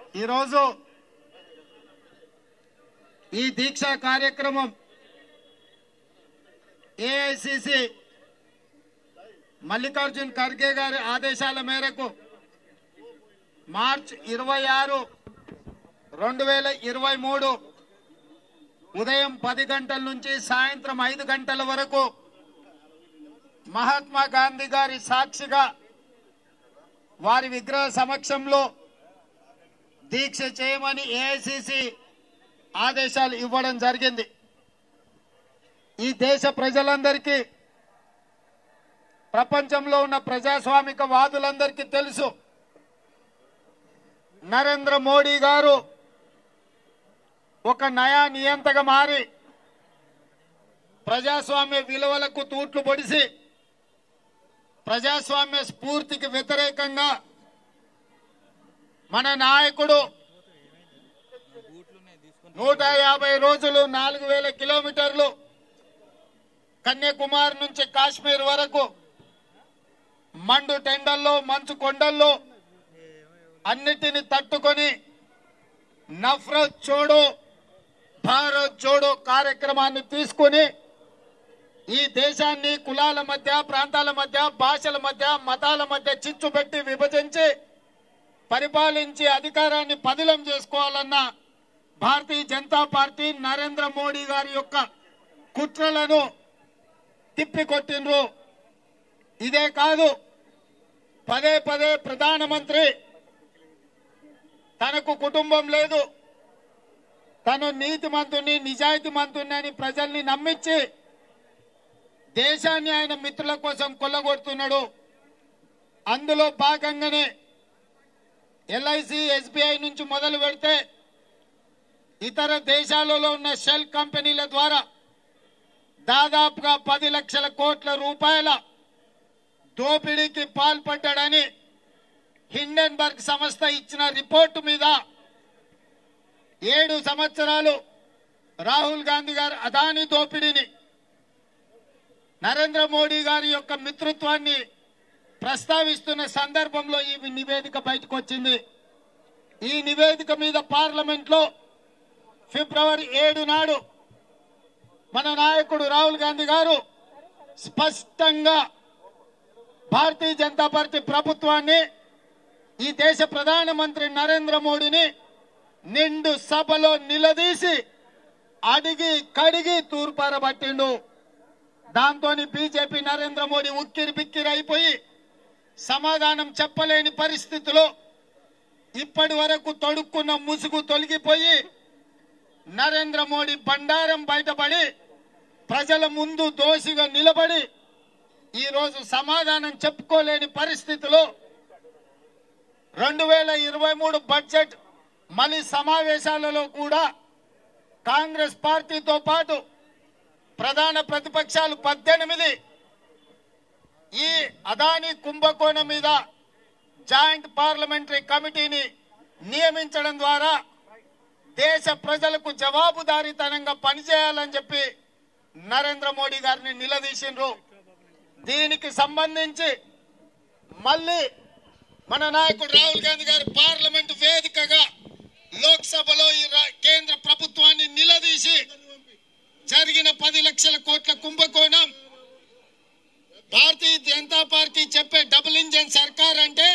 ఈరోజు ఈ దీక్ష కార్యక్రమం ఏఐసిసి మల్లికార్జున్ ఖర్గే గారి ఆదేశాల మేరకు మార్చ్ ఇరవై ఆరు రెండు వేల ఇరవై మూడు ఉదయం పది గంటల నుంచి సాయంత్రం ఐదు గంటల వరకు మహాత్మా గాంధీ గారి సాక్షిగా వారి విగ్రహ సమక్షంలో దీక్ష చేయమని ఏఐసిసి ఆదేశాలు ఇవ్వడం జరిగింది ఈ దేశ ప్రజలందరికీ ప్రపంచంలో ఉన్న ప్రజాస్వామిక వాదులందరికీ తెలుసు నరేంద్ర మోడీ గారు ఒక నయా నియంతగా మారి ప్రజాస్వామ్య విలువలకు తూట్లు పొడిసి ప్రజాస్వామ్య స్ఫూర్తికి వ్యతిరేకంగా మన నాయకుడు నూట యాభై రోజులు నాలుగు వేల కిలోమీటర్లు కన్యాకుమారి నుంచి కాశ్మీర్ వరకు మండు టెండల్లో మంచు కొండల్లో అన్నిటిని తట్టుకొని నఫరత్ చోడో భారత్ జోడో కార్యక్రమాన్ని తీసుకుని ఈ దేశాన్ని కులాల మధ్య ప్రాంతాల మధ్య భాషల మధ్య మతాల మధ్య చిచ్చు పెట్టి విభజించి పరిపాలించి అధికారాన్ని పదిలం చేసుకోవాలన్న భారతీయ జనతా పార్టీ నరేంద్ర మోడీ గారి యొక్క కుట్రలను తిప్పికొట్టిండ్రు ఇదే కాదు పదే పదే ప్రధానమంత్రి తనకు కుటుంబం లేదు తను నీతిమంతుని నిజాయితీ మంతుని అని ప్రజల్ని నమ్మించి దేశాన్ని ఆయన మిత్రుల కోసం కొల్లగొడుతున్నాడు అందులో భాగంగానే ఎల్ఐసి ఎస్బీఐ నుంచి మొదలు పెడితే ఇతర దేశాలలో ఉన్న షెల్ కంపెనీల ద్వారా దాదాపుగా పది లక్షల కోట్ల రూపాయల దోపిడీకి పాల్పడ్డాడని హిండెన్బర్గ్ సంస్థ ఇచ్చిన రిపోర్టు మీద ఏడు సంవత్సరాలు రాహుల్ గాంధీ గారు అదాని దోపిడీని నరేంద్ర మోడీ గారి యొక్క మిత్రత్వాన్ని ప్రస్తావిస్తున్న సందర్భంలో ఈ నివేదిక బయటకు వచ్చింది ఈ నివేదిక మీద పార్లమెంట్ లో ఫిబ్రవరి ఏడు నాడు మన నాయకుడు రాహుల్ గాంధీ గారు స్పష్టంగా భారతీయ జనతా పార్టీ ప్రభుత్వాన్ని ఈ దేశ ప్రధానమంత్రి నరేంద్ర మోడీని నిండు సభలో నిలదీసి అడిగి కడిగి తూర్పారబట్టిండు దాంతో బీజేపీ నరేంద్ర మోడీ ఉక్కిరి బిక్కిరి అయిపోయి సమాధానం చెప్పలేని పరిస్థితిలో ఇప్పటి వరకు తొడుక్కున్న ముసుగు తొలగిపోయి నరేంద్ర మోడీ బండారం బయటపడి ప్రజల ముందు దోషిగా నిలబడి ఈ రోజు సమాధానం చెప్పుకోలేని పరిస్థితిలో రెండు వేల ఇరవై మూడు బడ్జెట్ మళ్ళీ సమావేశాలలో కూడా కాంగ్రెస్ పార్టీతో పాటు ప్రధాన ప్రతిపక్షాలు పద్దెనిమిది ఈ అదాని కుంభకోణం మీద జాయింట్ పార్లమెంటరీ కమిటీని నియమించడం ద్వారా దేశ ప్రజలకు జవాబుదారీతనంగా పనిచేయాలని చెప్పి నరేంద్ర మోడీ గారిని నిలదీసిండ్రు దీనికి సంబంధించి మళ్ళీ మన నాయకుడు రాహుల్ గాంధీ గారి పార్లమెంట్ వేదికగా లోక్సభలో ఈ రా- కేంద్ర ప్రభుత్వాన్ని నిలదీసి జరిగిన పది లక్షల కోట్ల కుంభకోణం భారతీయ జనతా పార్టీ చెప్పే డబుల్ ఇంజన్ సర్కార్ అంటే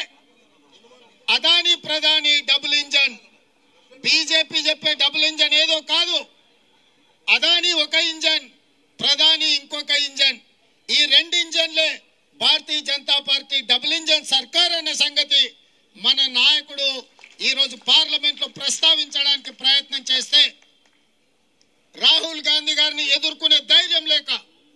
అదాని ప్రధాని డబుల్ ఇంజన్ బీజేపీ చెప్పే డబుల్ ఇంజన్ ఏదో కాదు అదాని ఒక ఇంజన్ ప్రధాని ఇంకొక ఇంజన్ ఈ రెండు ఇంజన్లే భారతీయ జనతా పార్టీ డబుల్ ఇంజన్ సర్కార్ అనే సంగతి మన నాయకుడు ఈ రోజు పార్లమెంట్ లో ప్రస్తావించడానికి ప్రయత్నం చేస్తే రాహుల్ గాంధీ గారిని ఎదుర్కొనే ధైర్యం లేక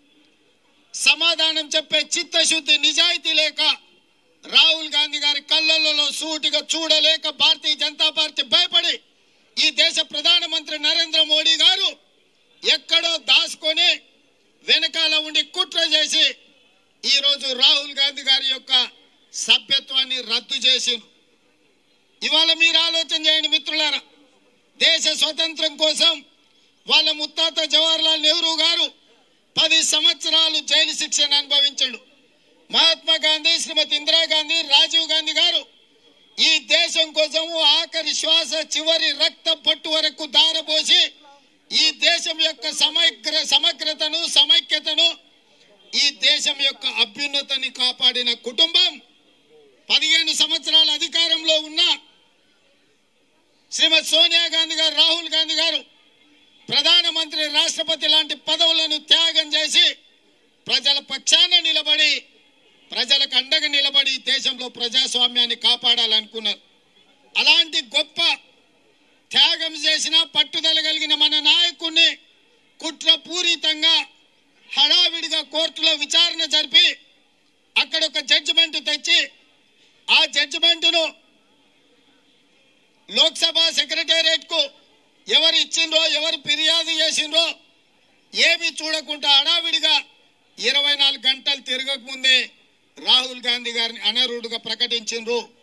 సమాధానం చెప్పే చిత్తశుద్ధి నిజాయితీ లేక రాహుల్ గాంధీ గారి కళ్ళల్లో సూటిగా చూడలేక భారతీయ జనతా పార్టీ భయపడి ఈ దేశ ప్రధానమంత్రి నరేంద్ర మోడీ గారు ఎక్కడో దాచుకొని వెనకాల ఉండి కుట్ర చేసి ఈ రోజు రాహుల్ గాంధీ గారి యొక్క సభ్యత్వాన్ని రద్దు చేసిండ్రు ఇవాళ మీరు ఆలోచన చేయండి మిత్రులారా దేశ స్వతంత్రం కోసం వాళ్ళ ముత్తాత జవహర్లాల్ నెహ్రూ గారు పది సంవత్సరాలు జైలు శిక్షను అనుభవించాడు మహాత్మా గాంధీ శ్రీమతి ఇందిరాగాంధీ రాజీవ్ గాంధీ గారు ఈ దేశం కోసము ఆఖరి శ్వాస చివరి రక్త పట్టు వరకు దారపోసి ఈ దేశం యొక్క సమగ్ర సమగ్రతను సమైక్యతను ఈ దేశం యొక్క అభ్యున్నతని కాపాడిన కుటుంబం పదిహేను సంవత్సరాల అధికారంలో ఉన్న శ్రీమతి సోనియా గాంధీ గారు రాహుల్ గాంధీ గారు ప్రధానమంత్రి రాష్ట్రపతి లాంటి పదవులను త్యాగం చేసి ప్రజల పక్షాన నిలబడి ప్రజలకు అండగా నిలబడి ఈ దేశంలో ప్రజాస్వామ్యాన్ని కాపాడాలనుకున్నారు అలాంటి గొప్ప త్యాగం చేసిన పట్టుదల కలిగిన మన నాయకుడిని కుట్రపూరితంగా హడావిడిగా కోర్టులో విచారణ జరిపి అక్కడ ఒక జడ్జిమెంట్ తెచ్చి ఆ జడ్జిమెంట్ను లోక్సభ సెక్రటేరియట్ కు ఎవరు ఇచ్చిండ్రో ఎవరు ఫిర్యాదు చేసిండ్రో ఏమీ చూడకుండా హడావిడిగా ఇరవై నాలుగు గంటలు తిరగక ముందే రాహుల్ గాంధీ గారిని అనర్హుడుగా ప్రకటించిండ్రు